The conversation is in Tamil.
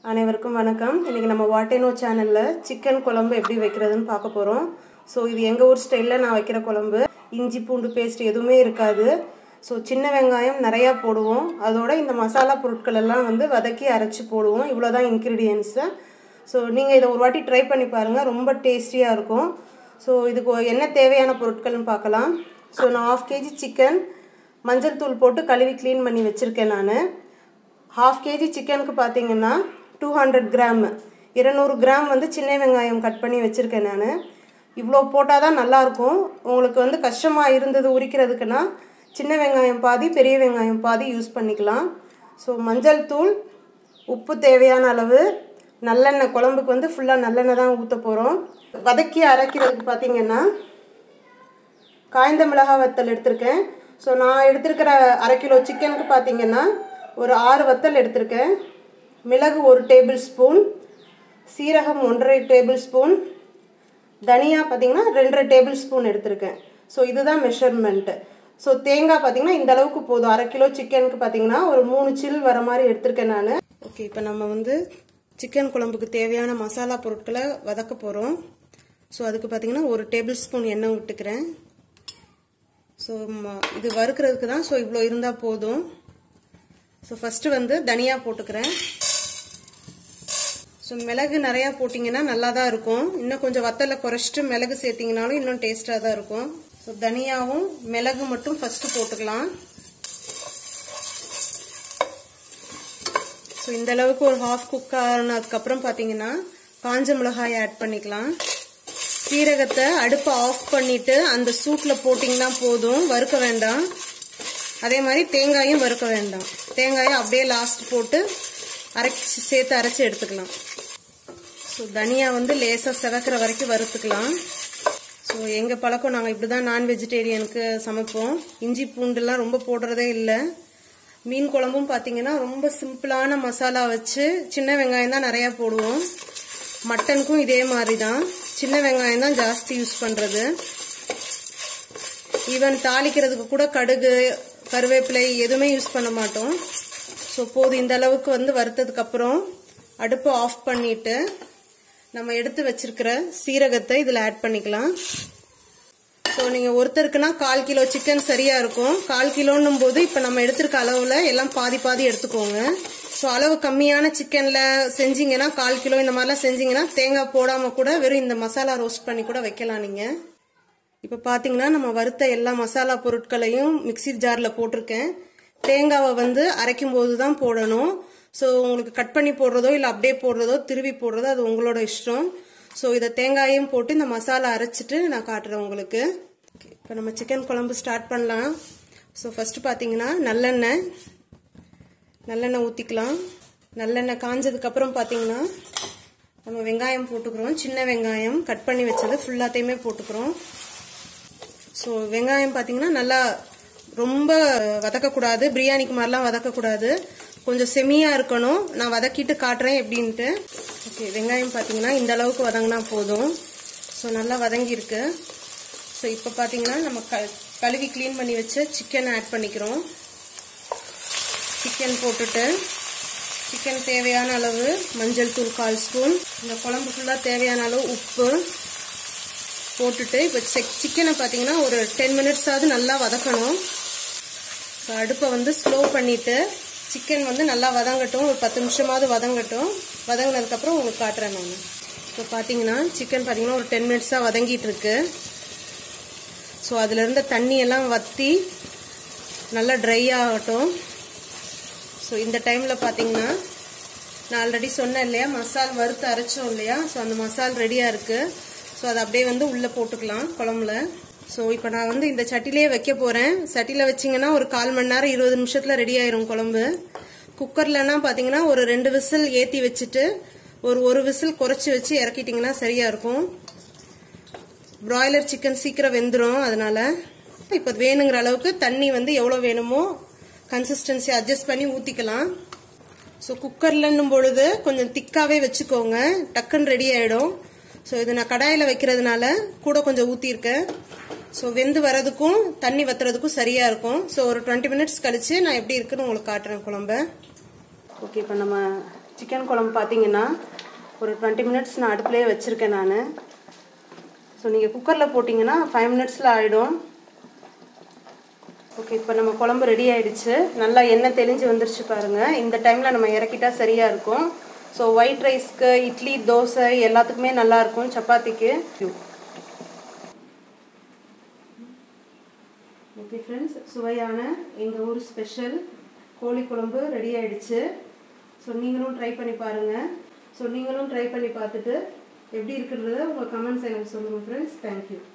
அனைவருக்கும் வணக்கம் இன்றைக்கி நம்ம வாட்டேனோ சேனலில் சிக்கன் குழம்பு எப்படி வைக்கிறதுன்னு பார்க்க போகிறோம் ஸோ இது எங்கள் ஊர் ஸ்டைலில் நான் வைக்கிற குழம்பு இஞ்சி பூண்டு பேஸ்ட் எதுவுமே இருக்காது ஸோ சின்ன வெங்காயம் நிறையா போடுவோம் அதோட இந்த மசாலா பொருட்கள் எல்லாம் வந்து வதக்கி அரைச்சி போடுவோம் இவ்வளோ தான் இன்க்ரீடியன்ஸு ஸோ நீங்கள் இதை ஒரு வாட்டி ட்ரை பண்ணி பாருங்கள் ரொம்ப டேஸ்டியாக இருக்கும் ஸோ இதுக்கு என்ன தேவையான பொருட்கள்னு பார்க்கலாம் ஸோ நான் ஆஃப் கேஜி சிக்கன் மஞ்சள் தூள் போட்டு கழுவி க்ளீன் பண்ணி வச்சுருக்கேன் நான் ஹாஃப் கேஜி சிக்கனுக்கு பார்த்தீங்கன்னா டூ ஹண்ட்ரட் கிராம் இருநூறு கிராம் வந்து சின்ன வெங்காயம் கட் பண்ணி வச்சுருக்கேன் நான் இவ்வளோ போட்டால் தான் நல்லாயிருக்கும் உங்களுக்கு வந்து கஷ்டமாக இருந்தது உரிக்கிறதுக்குன்னா சின்ன வெங்காயம் பாதி பெரிய வெங்காயம் பாதி யூஸ் பண்ணிக்கலாம் ஸோ மஞ்சள் தூள் உப்பு தேவையான அளவு நல்லெண்ணெய் குழம்புக்கு வந்து ஃபுல்லாக நல்லெண்ணெய் தான் ஊற்ற போகிறோம் வதக்கி அரைக்கிறதுக்கு பார்த்தீங்கன்னா காய்ந்த மிளகாய் வத்தல் எடுத்திருக்கேன் ஸோ நான் எடுத்திருக்கிற அரை கிலோ சிக்கனுக்கு பார்த்தீங்கன்னா ஒரு ஆறு வத்தல் எடுத்திருக்கேன் மிளகு ஒரு டேபிள் ஸ்பூன் சீரகம் ஒன்றரை டேபிள் ஸ்பூன் தனியா பார்த்தீங்கன்னா ரெண்டரை டேபிள் ஸ்பூன் எடுத்திருக்கேன் ஸோ இதுதான் மெஷர்மெண்ட்டு ஸோ தேங்காய் பார்த்தீங்கன்னா இந்த அளவுக்கு போதும் அரை கிலோ சிக்கனுக்கு பார்த்தீங்கன்னா ஒரு மூணு சில் வர மாதிரி எடுத்திருக்கேன் நான் ஓகே இப்போ நம்ம வந்து சிக்கன் குழம்புக்கு தேவையான மசாலா பொருட்களை வதக்க போகிறோம் ஸோ அதுக்கு பார்த்தீங்கன்னா ஒரு டேபிள் ஸ்பூன் எண்ணெய் விட்டுக்கிறேன் ஸோ இது வறுக்கிறதுக்கு தான் ஸோ இவ்வளோ இருந்தால் போதும் ஸோ ஃபஸ்ட்டு வந்து தனியா போட்டுக்கிறேன் ஸோ மிளகு நிறையா போட்டிங்கன்னா நல்லா தான் இருக்கும் இன்னும் கொஞ்சம் வத்தலை குறைச்சிட்டு மிளகு சேர்த்திங்கனாலும் இன்னும் டேஸ்ட்டாக தான் இருக்கும் ஸோ தனியாவும் மிளகு மட்டும் ஃபஸ்ட்டு போட்டுக்கலாம் ஸோ இந்த அளவுக்கு ஒரு ஹாஃப் குக் ஆனதுக்கப்புறம் பார்த்தீங்கன்னா காஞ்ச மிளகாய் ஆட் பண்ணிக்கலாம் சீரகத்தை அடுப்பை ஆஃப் பண்ணிட்டு அந்த சூட்டில் போட்டிங்கன்னா போதும் வறுக்க வேண்டாம் அதே மாதிரி தேங்காயும் வறுக்க வேண்டாம் தேங்காயை அப்படியே லாஸ்ட் போட்டு அரைச்சி சேர்த்து அரைச்சி எடுத்துக்கலாம் ஸோ தனியா வந்து லேசாக செவக்கிற வரைக்கும் வறுத்துக்கலாம் ஸோ எங்கள் பழக்கம் நாங்கள் இப்படி தான் நான் வெஜிடேரியனுக்கு சமைப்போம் இஞ்சி பூண்டுலாம் ரொம்ப போடுறதே இல்லை மீன் குழம்பும் பார்த்தீங்கன்னா ரொம்ப சிம்பிளான மசாலா வச்சு சின்ன வெங்காயம் தான் நிறையா போடுவோம் மட்டனுக்கும் இதே மாதிரி தான் சின்ன வெங்காயம் தான் ஜாஸ்தி யூஸ் பண்ணுறது ஈவன் தாளிக்கிறதுக்கு கூட கடுகு கருவேப்பிலை எதுவுமே யூஸ் பண்ண மாட்டோம் ஸோ போதும் இந்த அளவுக்கு வந்து வறுத்ததுக்கப்புறம் அடுப்பை ஆஃப் பண்ணிட்டு நம்ம எடுத்து வச்சிருக்கிற சீரகத்தை இதில் ஆட் பண்ணிக்கலாம் ஸோ நீங்கள் ஒருத்தருக்குன்னா கால் கிலோ சிக்கன் சரியாக இருக்கும் கால் கிலோன்னும் போது இப்போ நம்ம எடுத்திருக்க அளவில் எல்லாம் பாதி பாதி எடுத்துக்கோங்க ஸோ அளவு கம்மியான சிக்கனில் செஞ்சீங்கன்னா கால் கிலோ இந்த மாதிரிலாம் செஞ்சீங்கன்னா தேங்காய் போடாமல் கூட வெறும் இந்த மசாலா ரோஸ்ட் பண்ணி கூட வைக்கலாம் நீங்கள் இப்போ பார்த்தீங்கன்னா நம்ம வறுத்த எல்லா மசாலா பொருட்களையும் மிக்சி ஜாரில் போட்டிருக்கேன் தேங்காவை வந்து அரைக்கும் போது தான் போடணும் ஸோ உங்களுக்கு கட் பண்ணி போடுறதோ இல்லை அப்படியே போடுறதோ திருவி போடுறதோ அது உங்களோட இஷ்டம் ஸோ இதை தேங்காயும் போட்டு இந்த மசாலா அரைச்சிட்டு நான் காட்டுறேன் உங்களுக்கு இப்போ நம்ம சிக்கன் குழம்பு ஸ்டார்ட் பண்ணலாம் ஸோ ஃபஸ்ட்டு பார்த்தீங்கன்னா நல்லெண்ணெய் நல்லெண்ணெய் ஊற்றிக்கலாம் நல்லெண்ணெய் காஞ்சதுக்கப்புறம் பார்த்தீங்கன்னா நம்ம வெங்காயம் போட்டுக்கிறோம் சின்ன வெங்காயம் கட் பண்ணி வச்சது ஃபுல்லாத்தையுமே போட்டுக்கிறோம் ஸோ வெங்காயம் பார்த்தீங்கன்னா நல்லா ரொம்ப வதக்கக்கூடாது பிரியாணிக்கு மாதிரிலாம் வதக்கக்கூடாது கொஞ்சம் செமியாக இருக்கணும் நான் வதக்கிட்டு காட்டுறேன் எப்படின்ட்டு ஓகே வெங்காயம் பார்த்தீங்கன்னா இந்த அளவுக்கு வதங்கினா போதும் ஸோ நல்லா வதங்கியிருக்கு ஸோ இப்போ பார்த்தீங்கன்னா நம்ம க கழுவி க்ளீன் பண்ணி வச்ச சிக்கன் ஆட் பண்ணிக்கிறோம் சிக்கன் போட்டுட்டு சிக்கன் தேவையான அளவு மஞ்சள் தூள் கால் ஸ்பூன் இந்த குழம்பு ஃபுல்லாக தேவையான அளவு உப்பு போட்டுட்டு இப்போ செக் சிக்கனை பார்த்தீங்கன்னா ஒரு டென் மினிட்ஸாவது நல்லா வதக்கணும் ஸோ அடுப்பை வந்து ஸ்லோ பண்ணிவிட்டு சிக்கன் வந்து நல்லா வதங்கட்டும் ஒரு பத்து நிமிஷமாவது வதங்கட்டும் வதங்கினதுக்கப்புறம் உங்களுக்கு காட்டுறேன் நான் இப்போ பார்த்தீங்கன்னா சிக்கன் பார்த்தீங்கன்னா ஒரு டென் மினிட்ஸாக வதங்கிட்டு இருக்கு ஸோ அதில் இருந்த தண்ணியெல்லாம் வற்றி நல்லா ட்ரை ஆகட்டும் ஸோ இந்த டைமில் பார்த்தீங்கன்னா நான் ஆல்ரெடி சொன்னேன் இல்லையா மசால் வறுத்து அரைச்சோம் இல்லையா ஸோ அந்த மசால் ரெடியாக இருக்குது ஸோ அதை அப்படியே வந்து உள்ளே போட்டுக்கலாம் குழம்புல ஸோ இப்போ நான் வந்து இந்த சட்டிலே வைக்க போகிறேன் சட்டியில் வச்சிங்கன்னா ஒரு கால் மணி நேரம் இருபது நிமிஷத்தில் ரெடி ஆயிரும் குழம்பு குக்கர்லனா பார்த்தீங்கன்னா ஒரு ரெண்டு விசில் ஏற்றி வச்சுட்டு ஒரு ஒரு விசில் குறைச்சி வச்சு இறக்கிட்டிங்கன்னா சரியாக இருக்கும் ப்ராய்லர் சிக்கன் சீக்கிரம் வெந்துடும் அதனால இப்போ வேணுங்கிற அளவுக்கு தண்ணி வந்து எவ்வளோ வேணுமோ கன்சிஸ்டன்சி அட்ஜஸ்ட் பண்ணி ஊற்றிக்கலாம் ஸோ குக்கர்லன்னும் பொழுது கொஞ்சம் திக்காகவே வச்சுக்கோங்க டக்குன்னு ரெடி ஆகிடும் ஸோ இது நான் கடாயில் வைக்கிறதுனால கூட கொஞ்சம் ஊற்றிருக்கேன் ஸோ வெந்து வரதுக்கும் தண்ணி வத்துறதுக்கும் சரியாக இருக்கும் ஸோ ஒரு டுவெண்ட்டி மினிட்ஸ் கழித்து நான் எப்படி இருக்குன்னு உங்களுக்கு காட்டுறேன் குழம்ப ஓகே இப்போ நம்ம சிக்கன் குழம்பு பார்த்தீங்கன்னா ஒரு டுவெண்ட்டி மினிட்ஸ் நான் அடுப்புலேயே வச்சுருக்கேன் நான் ஸோ நீங்கள் குக்கரில் போட்டிங்கன்னா ஃபைவ் மினிட்ஸில் ஆகிடும் ஓகே இப்போ நம்ம குழம்பு ரெடி ஆயிடுச்சு நல்லா எண்ணெய் தெளிஞ்சு வந்துருச்சு பாருங்கள் இந்த டைமில் நம்ம இறக்கிட்டா சரியாக இருக்கும் ஸோ ஒயிட் ரைஸ்க்கு இட்லி தோசை எல்லாத்துக்குமே நல்லாயிருக்கும் சப்பாத்திக்கு ஓகே ஃப்ரெண்ட்ஸ் சுவையான எங்கள் ஊர் ஸ்பெஷல் கோழி குழம்பு ரெடி ஆயிடுச்சு ஸோ நீங்களும் ட்ரை பண்ணி பாருங்கள் ஸோ நீங்களும் ட்ரை பண்ணி பார்த்துட்டு எப்படி இருக்கிறத உங்கள் கமெண்ட்ஸ் எனக்கு சொல்லுங்கள் ஃப்ரெண்ட்ஸ் தேங்க்யூ